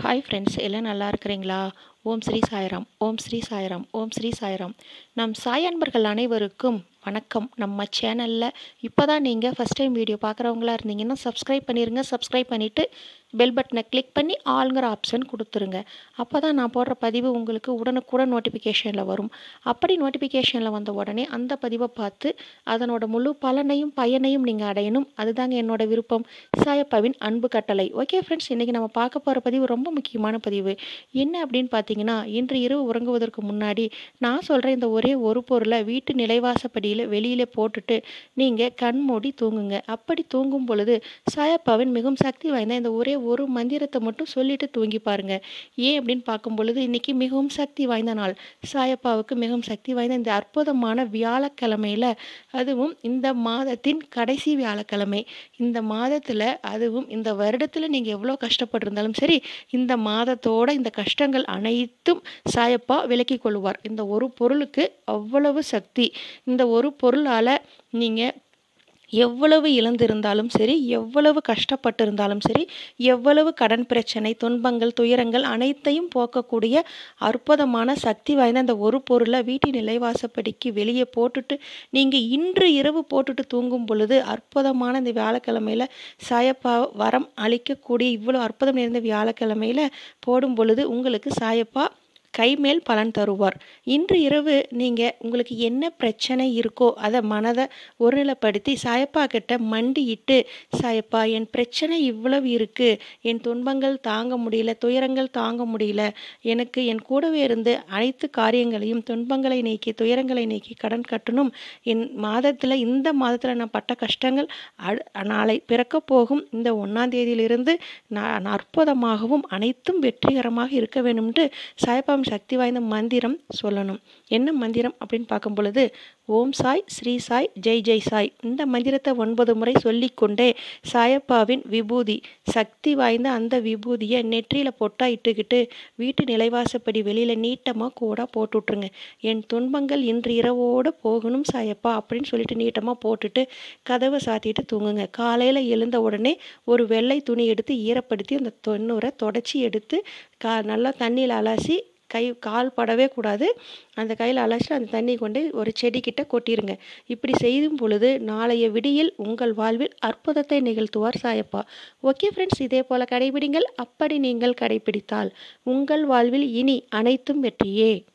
hi friends எல்லாம் நல்லா இருக்கிறீங்களா ஓம் ஸ்ரீ சாய்ராம் ஓம் ஸ்ரீ சாய்ராம் ஓம் ஸ்ரீ சாய்ராம் நம் சாய் அன்பர்கள் அனைவருக்கும் வணக்கம் நம்ம சேனலில் இப்போ தான் நீங்கள் ஃபஸ்ட் டைம் வீடியோ பார்க்குறவங்களா இருந்தீங்கன்னா சப்ஸ்கிரைப் பண்ணிடுங்க சப்ஸ்கிரைப் பண்ணிவிட்டு பெல் பட்டனை கிளிக் பண்ணி ஆளுங்கிற ஆப்ஷன் கொடுத்துருங்க அப்போ தான் நான் போடுற பதிவு உங்களுக்கு உடனுக்குடன் நோட்டிஃபிகேஷனில் வரும் அப்படி நோட்டிஃபிகேஷனில் வந்த உடனே அந்த பதிவை பார்த்து அதனோட முழு பலனையும் பயனையும் நீங்கள் அடையணும் அதுதாங்க என்னோட விருப்பம் சாயப்பாவின் அன்பு கட்டளை ஓகே ஃப்ரெண்ட்ஸ் இன்றைக்கி நம்ம பார்க்க போகிற பதிவு ரொம்ப முக்கியமான பதிவு என்ன அப்படின்னு பார்த்தீங்கன்னா இன்று இரவு உறங்குவதற்கு முன்னாடி நான் சொல்கிற இந்த ஒரே ஒரு பொருளை வீட்டு நிலைவாசப்படியில் வெளியில் போட்டுட்டு நீங்கள் கண் மூடி தூங்குங்க அப்படி தூங்கும் பொழுது சாயப்பாவின் மிகவும் சக்தி வாய்ந்த இந்த ஒரே ஒரு மந்திரத்தை மட்டும் சொல்லிட்டு தூங்கி பாருங்க ஏன் அப்படின்னு பார்க்கும் பொழுது இன்னைக்கு மிகவும் சக்தி வாய்ந்த நாள் சாயப்பாவுக்கு மிகவும் சக்தி வாய்ந்த இந்த அற்புதமான வியாழக்கிழமையில அதுவும் இந்த மாதத்தின் கடைசி வியாழக்கிழமை இந்த மாதத்தில் அதுவும் இந்த வருடத்தில் நீங்கள் எவ்வளோ கஷ்டப்பட்டிருந்தாலும் சரி இந்த மாதத்தோட இந்த கஷ்டங்கள் அனைத்தும் சாயப்பா விலக்கி கொள்வார் இந்த ஒரு பொருளுக்கு அவ்வளவு சக்தி இந்த ஒரு பொருளால் நீங்கள் எவ்வளவு இழந்திருந்தாலும் சரி எவ்வளவு கஷ்டப்பட்டிருந்தாலும் சரி எவ்வளவு கடன் பிரச்சனை துன்பங்கள் துயரங்கள் அனைத்தையும் போக்கக்கூடிய அற்புதமான சக்தி வாய்ந்த அந்த ஒரு பொருளை வீட்டின் நிலைவாசப்படிக்கு வெளியே போட்டுட்டு நீங்கள் இன்று இரவு போட்டுட்டு தூங்கும் பொழுது அற்புதமான இந்த வியாழக்கிழமையில் சாயப்பா வரம் அளிக்கக்கூடிய இவ்வளோ அற்புதம் நிறைந்த வியாழக்கிழமையில் போடும் பொழுது உங்களுக்கு சாயப்பா கைமேல் பலன் தருவார் இன்று இரவு நீங்கள் உங்களுக்கு என்ன பிரச்சனை இருக்கோ அதை மனதை ஒருநிலைப்படுத்தி சாயப்பா கிட்ட மண்டியிட்டு சாயப்பா என் பிரச்சனை இவ்வளவு இருக்குது என் துன்பங்கள் தாங்க முடியல துயரங்கள் தாங்க முடியல எனக்கு என் கூடவே இருந்து அனைத்து காரியங்களையும் துன்பங்களை நீக்கி துயரங்களை நீக்கி கடன் கட்டணும் என் மாதத்தில் இந்த மாதத்தில் நான் பட்ட கஷ்டங்கள் நாளை பிறக்க போகும் இந்த ஒன்றாம் தேதியிலிருந்து நான் அற்புதமாகவும் அனைத்தும் வெற்றிகரமாக இருக்க வேண்டும்ட்டு சாயப்பா சக்தி வாய்ந்த மந்திரம் சொல்லணும் என்ன மந்திரம் அப்படின்னு பார்க்கும் பொழுது ஓம் சாய் ஸ்ரீ சாய் ஜெய் ஜெய் சாய் இந்த மந்திரத்தை ஒன்பது முறை சொல்லிக்கொண்டே சாயப்பாவின் விபூதி சக்தி வாய்ந்த அந்த விபூதியை நெற்றியில் பொட்டா இட்டுக்கிட்டு வீட்டு நிலைவாசப்படி வெளியில் நீட்டமாக கூட போட்டு விட்ருங்க என் துன்பங்கள் இன்று இரவோடு போகணும் சாயப்பா அப்படின்னு சொல்லிட்டு நீட்டமாக போட்டுட்டு கதவை சாத்திட்டு தூங்குங்க காலையில் எழுந்த உடனே ஒரு வெள்ளை துணி எடுத்து ஈரப்படுத்தி அந்த தொண்ணூரை தொடச்சி எடுத்து கா நல்லா தண்ணியில் அலசி கை கால் படவே கூடாது அந்த கையில் அலசிட்டு அந்த தண்ணி கொண்டு ஒரு செடிக்கிட்ட கொட்டிருங்க இப்படி செய்யும் பொழுது நாளைய விடியில் உங்கள் வாழ்வில் அற்புதத்தை நிகழ்த்துவார் சாயப்பா ஓகே ஃப்ரெண்ட்ஸ் இதே போல் கடைபிடிங்கள் அப்படி நீங்கள் கடைபிடித்தால் உங்கள் வாழ்வில் இனி அனைத்தும் வெற்றியே